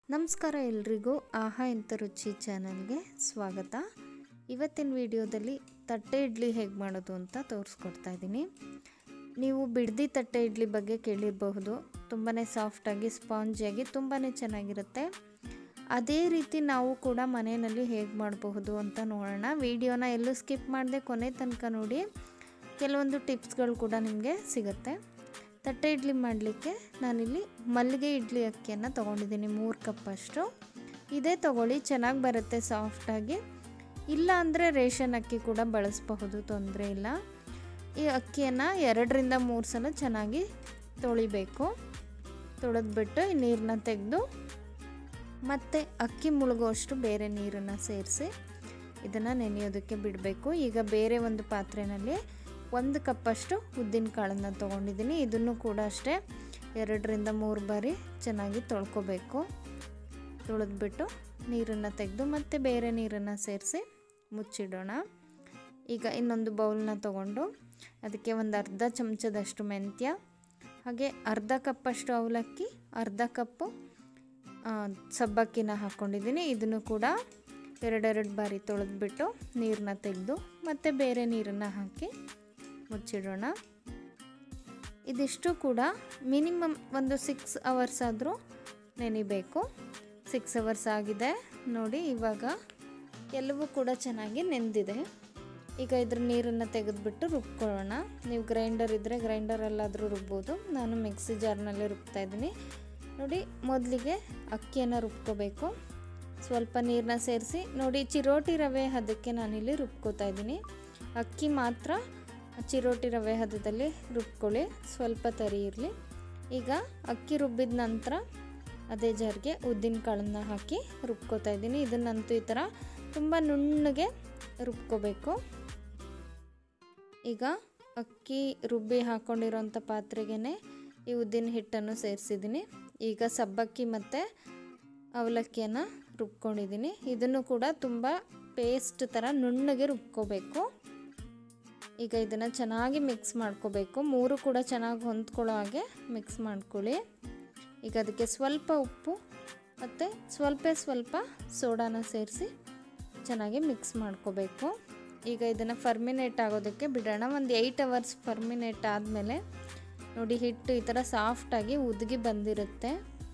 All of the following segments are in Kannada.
ನಮಸ್ಕಾರ ಎಲ್ರಿಗೂ ಆಹಾ ಎಂತ ರುಚಿ ಚಾನಲ್ಗೆ ಸ್ವಾಗತ ಇವತ್ತಿನ ವಿಡಿಯೋದಲ್ಲಿ ತಟ್ಟೆ ಇಡ್ಲಿ ಹೇಗೆ ಮಾಡೋದು ಅಂತ ತೋರಿಸ್ಕೊಡ್ತಾ ಇದ್ದೀನಿ ನೀವು ಬಿಡ್ದಿ ತಟ್ಟೆ ಇಡ್ಲಿ ಬಗ್ಗೆ ಕೇಳಿರಬಹುದು ತುಂಬಾ ಸಾಫ್ಟಾಗಿ ಸ್ಪಾಂಜಿಯಾಗಿ ತುಂಬಾ ಚೆನ್ನಾಗಿರುತ್ತೆ ಅದೇ ರೀತಿ ನಾವು ಕೂಡ ಮನೆಯಲ್ಲಿ ಹೇಗೆ ಮಾಡಬಹುದು ಅಂತ ನೋಡೋಣ ವಿಡಿಯೋನ ಎಲ್ಲೂ ಸ್ಕಿಪ್ ಮಾಡದೆ ಕೊನೆ ತನಕ ನೋಡಿ ಕೆಲವೊಂದು ಟಿಪ್ಸ್ಗಳು ಕೂಡ ನಿಮಗೆ ಸಿಗುತ್ತೆ ತಟ್ಟೆ ಇಡ್ಲಿ ಮಾಡಲಿಕ್ಕೆ ನಾನಿಲ್ಲಿ ಮಲ್ಲಿಗೆ ಇಡ್ಲಿ ಅಕ್ಕಿಯನ್ನು ತೊಗೊಂಡಿದ್ದೀನಿ ಮೂರು ಕಪ್ಪಷ್ಟು ಇದೇ ತೊಗೊಳ್ಳಿ ಚೆನ್ನಾಗಿ ಬರುತ್ತೆ ಸಾಫ್ಟಾಗಿ ಇಲ್ಲ ಅಂದರೆ ರೇಷನ್ ಅಕ್ಕಿ ಕೂಡ ಬಳಸಬಹುದು ತೊಂದರೆ ಇಲ್ಲ ಈ ಅಕ್ಕಿಯನ್ನು ಎರಡರಿಂದ ಮೂರು ಸಲ ಚೆನ್ನಾಗಿ ತೊಳಿಬೇಕು ತೊಳೆದ್ಬಿಟ್ಟು ಈ ನೀರನ್ನ ತೆಗೆದು ಮತ್ತು ಅಕ್ಕಿ ಮುಳುಗೋಷ್ಟು ಬೇರೆ ನೀರನ್ನು ಸೇರಿಸಿ ಇದನ್ನು ನೆನೆಯೋದಕ್ಕೆ ಬಿಡಬೇಕು ಈಗ ಬೇರೆ ಒಂದು ಪಾತ್ರೆಯಲ್ಲಿ ಒಂದು ಕಪ್ಪಷ್ಟು ಉದ್ದಿನ ಕಾಳನ್ನು ತೊಗೊಂಡಿದ್ದೀನಿ ಇದನ್ನು ಕೂಡ ಅಷ್ಟೇ ಎರಡರಿಂದ ಮೂರು ಬಾರಿ ಚೆನ್ನಾಗಿ ತೊಳ್ಕೊಬೇಕು ತೊಳೆದ್ಬಿಟ್ಟು ನೀರನ್ನು ತೆಗೆದು ಮತ್ತೆ ಬೇರೆ ನೀರನ್ನು ಸೇರಿಸಿ ಮುಚ್ಚಿಡೋಣ ಈಗ ಇನ್ನೊಂದು ಬೌಲ್ನ ತೊಗೊಂಡು ಅದಕ್ಕೆ ಒಂದು ಅರ್ಧ ಚಮಚದಷ್ಟು ಮೆಂತ್ಯ ಹಾಗೆ ಅರ್ಧ ಕಪ್ಪಷ್ಟು ಅವಲಕ್ಕಿ ಅರ್ಧ ಕಪ್ಪು ಸಬ್ಬಕ್ಕಿನ ಹಾಕ್ಕೊಂಡಿದ್ದೀನಿ ಇದನ್ನು ಕೂಡ ಎರಡೆರಡು ಬಾರಿ ತೊಳೆದ್ಬಿಟ್ಟು ನೀರನ್ನ ತೆಗೆದು ಮತ್ತು ಬೇರೆ ನೀರನ್ನು ಹಾಕಿ ಮುಚ್ಚಿಡೋಣ ಇದಿಷ್ಟು ಕೂಡ ಮಿನಿಮಮ್ ಒಂದು ಸಿಕ್ಸ್ ಅವರ್ಸ್ ಆದರೂ ನೆನಿಬೇಕು ಸಿಕ್ಸ್ ಅವರ್ಸ್ ಆಗಿದೆ ನೋಡಿ ಇವಾಗ ಎಲ್ಲವೂ ಕೂಡ ಚೆನ್ನಾಗಿ ನೆಂದಿದೆ ಈಗ ಇದ್ರ ನೀರನ್ನು ತೆಗೆದುಬಿಟ್ಟು ರುಬ್ಕೊಳ್ಳೋಣ ನೀವು ಗ್ರೈಂಡರ್ ಇದ್ದರೆ ಗ್ರೈಂಡರಲ್ಲಾದರೂ ರುಬ್ಬೋದು ನಾನು ಮಿಕ್ಸಿ ಜಾರ್ನಲ್ಲೇ ರುಬ್ತಾ ಇದ್ದೀನಿ ನೋಡಿ ಮೊದಲಿಗೆ ಅಕ್ಕಿಯನ್ನು ರುಬ್ಕೋಬೇಕು ಸ್ವಲ್ಪ ನೀರನ್ನ ಸೇರಿಸಿ ನೋಡಿ ಚಿರೋಟಿ ರವೆ ಹದಕ್ಕೆ ನಾನಿಲ್ಲಿ ರುಬ್ಕೋತಾ ಇದ್ದೀನಿ ಅಕ್ಕಿ ಮಾತ್ರ ಚಿರೋಟಿ ರವೆ ಹದದಲ್ಲಿ ರುಬ್ಕೊಳ್ಳಿ ಸ್ವಲ್ಪ ತರಿ ಇರಲಿ ಈಗ ಅಕ್ಕಿ ರುಬ್ಬಿದ ನಂತರ ಅದೇ ಜಾರ್ಗೆ ಉದ್ದಿನ ಕಾಳನ್ನು ಹಾಕಿ ರುಬ್ಕೋತಾ ಇದ್ದೀನಿ ಇದನ್ನಂತೂ ಈ ಥರ ತುಂಬ ನುಣ್ಣಗೆ ರುಬ್ಕೋಬೇಕು ಈಗ ಅಕ್ಕಿ ರುಬ್ಬಿ ಹಾಕ್ಕೊಂಡಿರೋಂಥ ಪಾತ್ರೆಗೆ ಈ ಉದ್ದಿನ ಹಿಟ್ಟನ್ನು ಸೇರಿಸಿದ್ದೀನಿ ಈಗ ಸಬ್ಬಕ್ಕಿ ಮತ್ತು ಅವಲಕ್ಕಿಯನ್ನು ರುಬ್ಕೊಂಡಿದ್ದೀನಿ ಇದನ್ನು ಕೂಡ ತುಂಬ ಪೇಸ್ಟ್ ಥರ ನುಣ್ಣಗೆ ರುಬ್ಕೋಬೇಕು ಈಗ ಇದನ್ನು ಚೆನ್ನಾಗಿ ಮಿಕ್ಸ್ ಮಾಡ್ಕೋಬೇಕು ಮೂರು ಕೂಡ ಚೆನ್ನಾಗಿ ಹೊಂದ್ಕೊಳ್ಳೋ ಹಾಗೆ ಮಿಕ್ಸ್ ಮಾಡ್ಕೊಳ್ಳಿ ಈಗ ಅದಕ್ಕೆ ಸ್ವಲ್ಪ ಉಪ್ಪು ಮತ್ತು ಸ್ವಲ್ಪ ಸ್ವಲ್ಪ ಸೋಡಾನ ಸೇರಿಸಿ ಚೆನ್ನಾಗಿ ಮಿಕ್ಸ್ ಮಾಡ್ಕೋಬೇಕು ಈಗ ಇದನ್ನು ಫರ್ಮಿನೇಟ್ ಆಗೋದಕ್ಕೆ ಬಿಡೋಣ ಒಂದು ಏಯ್ಟ್ ಅವರ್ಸ್ ಫರ್ಮಿನೇಟ್ ಆದಮೇಲೆ ನೋಡಿ ಹಿಟ್ಟು ಈ ಥರ ಸಾಫ್ಟಾಗಿ ಉದ್ಗಿ ಬಂದಿರುತ್ತೆ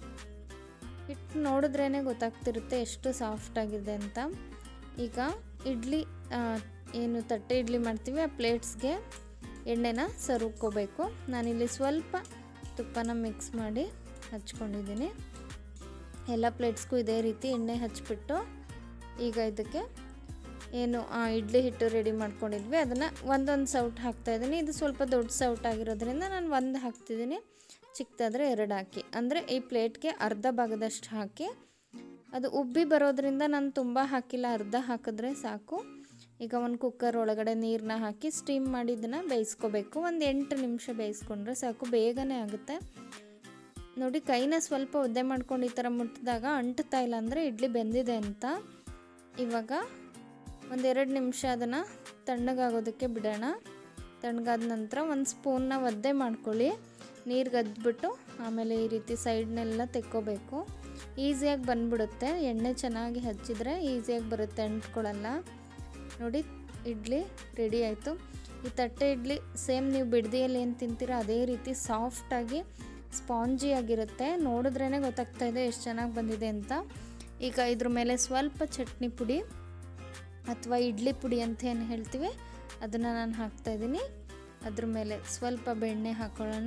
ಹಿಟ್ಟು ನೋಡಿದ್ರೇ ಗೊತ್ತಾಗ್ತಿರುತ್ತೆ ಎಷ್ಟು ಸಾಫ್ಟಾಗಿದೆ ಅಂತ ಈಗ ಇಡ್ಲಿ ಏನು ತಟ್ಟೆ ಇಡ್ಲಿ ಮಾಡ್ತೀವಿ ಆ ಪ್ಲೇಟ್ಸ್ಗೆ ಎಣ್ಣೆನ ಸರುಕೋಬೇಕು ನಾನಿಲ್ಲಿ ಸ್ವಲ್ಪ ತುಪ್ಪನ ಮಿಕ್ಸ್ ಮಾಡಿ ಹಚ್ಕೊಂಡಿದ್ದೀನಿ ಎಲ್ಲ ಪ್ಲೇಟ್ಸ್ಗೂ ಇದೇ ರೀತಿ ಎಣ್ಣೆ ಹಚ್ಬಿಟ್ಟು ಈಗ ಇದಕ್ಕೆ ಏನು ಇಡ್ಲಿ ಹಿಟ್ಟು ರೆಡಿ ಮಾಡ್ಕೊಂಡಿದ್ವಿ ಅದನ್ನು ಒಂದೊಂದು ಸೌಟ್ ಹಾಕ್ತಾಯಿದ್ದೀನಿ ಇದು ಸ್ವಲ್ಪ ದೊಡ್ಡ ಸೌಟ್ ಆಗಿರೋದ್ರಿಂದ ನಾನು ಒಂದು ಹಾಕ್ತಿದ್ದೀನಿ ಚಿಕ್ಕದಾದರೆ ಎರಡು ಹಾಕಿ ಅಂದರೆ ಈ ಪ್ಲೇಟ್ಗೆ ಅರ್ಧ ಭಾಗದಷ್ಟು ಹಾಕಿ ಅದು ಉಬ್ಬಿ ಬರೋದ್ರಿಂದ ನಾನು ತುಂಬ ಹಾಕಿಲ್ಲ ಅರ್ಧ ಹಾಕಿದ್ರೆ ಸಾಕು ಈಗ ಒಂದು ಕುಕ್ಕರ್ ಒಳಗಡೆ ನೀರನ್ನ ಹಾಕಿ ಸ್ಟೀಮ್ ಮಾಡಿ ಇದನ್ನು ಬೇಯಿಸ್ಕೋಬೇಕು ಒಂದು ಎಂಟು ನಿಮಿಷ ಬೇಯಿಸ್ಕೊಂಡ್ರೆ ಸಾಕು ಬೇಗನೆ ಆಗುತ್ತೆ ನೋಡಿ ಕೈನ ಸ್ವಲ್ಪ ಒದ್ದೆ ಮಾಡ್ಕೊಂಡು ಈ ಥರ ಮುಟ್ಟಿದಾಗ ಅಂಟ್ತಾ ಇಲ್ಲ ಅಂದರೆ ಇಡ್ಲಿ ಬೆಂದಿದೆ ಅಂತ ಇವಾಗ ಒಂದೆರಡು ನಿಮಿಷ ಅದನ್ನು ತಣ್ಣಗಾಗೋದಕ್ಕೆ ಬಿಡೋಣ ತಣ್ಣಗಾದ ನಂತರ ಒಂದು ಸ್ಪೂನ್ನ ಒದ್ದೆ ಮಾಡ್ಕೊಳ್ಳಿ ನೀರು ಗದ್ಬಿಟ್ಟು ಆಮೇಲೆ ಈ ರೀತಿ ಸೈಡ್ನೆಲ್ಲ ತೆಕ್ಕೋಬೇಕು ಈಸಿಯಾಗಿ ಬಂದ್ಬಿಡುತ್ತೆ ಎಣ್ಣೆ ಚೆನ್ನಾಗಿ ಹಚ್ಚಿದರೆ ಈಸಿಯಾಗಿ ಬರುತ್ತೆ ಅಂಟ್ಕೊಳ್ಳಲ್ಲ ನೋಡಿ ಇಡ್ಲಿ ರೆಡಿ ಆಯಿತು ಈ ತಟ್ಟೆ ಇಡ್ಲಿ ಸೇಮ್ ನೀವು ಬಿಡ್ದಿಯಲ್ಲಿ ಏನು ತಿಂತೀರೋ ಅದೇ ರೀತಿ ಸಾಫ್ಟಾಗಿ ಸ್ಪಾಂಜಿ ಆಗಿರುತ್ತೆ ನೋಡಿದ್ರೇ ಗೊತ್ತಾಗ್ತಾ ಇದೆ ಎಷ್ಟು ಚೆನ್ನಾಗಿ ಬಂದಿದೆ ಅಂತ ಈಗ ಇದ್ರ ಮೇಲೆ ಸ್ವಲ್ಪ ಚಟ್ನಿ ಪುಡಿ ಅಥವಾ ಇಡ್ಲಿ ಪುಡಿ ಅಂತ ಏನು ಹೇಳ್ತೀವಿ ಅದನ್ನು ನಾನು ಹಾಕ್ತಾಯಿದ್ದೀನಿ ಅದ್ರ ಮೇಲೆ ಸ್ವಲ್ಪ ಬೆಣ್ಣೆ ಹಾಕೊಳ್ಳೋಣ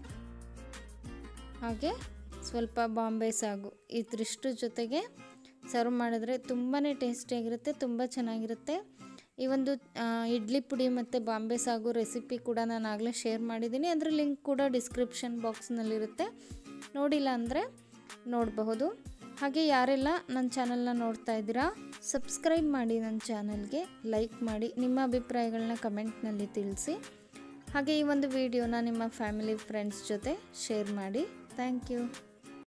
ಹಾಗೆ ಸ್ವಲ್ಪ ಬಾಂಬೆ ಸಾಗು ಇದ್ರಿಷ್ಟು ಜೊತೆಗೆ ಸರ್ವ್ ಮಾಡಿದ್ರೆ ತುಂಬಾ ಟೇಸ್ಟಿಯಾಗಿರುತ್ತೆ ತುಂಬ ಚೆನ್ನಾಗಿರುತ್ತೆ ಈ ಒಂದು ಇಡ್ಲಿ ಪುಡಿ ಮತ್ತು ಬಾಂಬೆ ಸಾಗು ರೆಸಿಪಿ ಕೂಡ ನಾನು ಆಗಲೇ ಶೇರ್ ಮಾಡಿದ್ದೀನಿ ಅದರ ಲಿಂಕ್ ಕೂಡ ಡಿಸ್ಕ್ರಿಪ್ಷನ್ ಬಾಕ್ಸ್ನಲ್ಲಿರುತ್ತೆ ನೋಡಿಲ್ಲ ಅಂದರೆ ನೋಡಬಹುದು ಹಾಗೆ ಯಾರೆಲ್ಲ ನನ್ನ ಚಾನಲ್ನ ನೋಡ್ತಾ ಇದ್ದೀರಾ ಸಬ್ಸ್ಕ್ರೈಬ್ ಮಾಡಿ ನನ್ನ ಚಾನಲ್ಗೆ ಲೈಕ್ ಮಾಡಿ ನಿಮ್ಮ ಅಭಿಪ್ರಾಯಗಳನ್ನ ಕಮೆಂಟ್ನಲ್ಲಿ ತಿಳಿಸಿ ಹಾಗೆ ಈ ಒಂದು ವಿಡಿಯೋನ ನಿಮ್ಮ ಫ್ಯಾಮಿಲಿ ಫ್ರೆಂಡ್ಸ್ ಜೊತೆ ಶೇರ್ ಮಾಡಿ ಥ್ಯಾಂಕ್ ಯು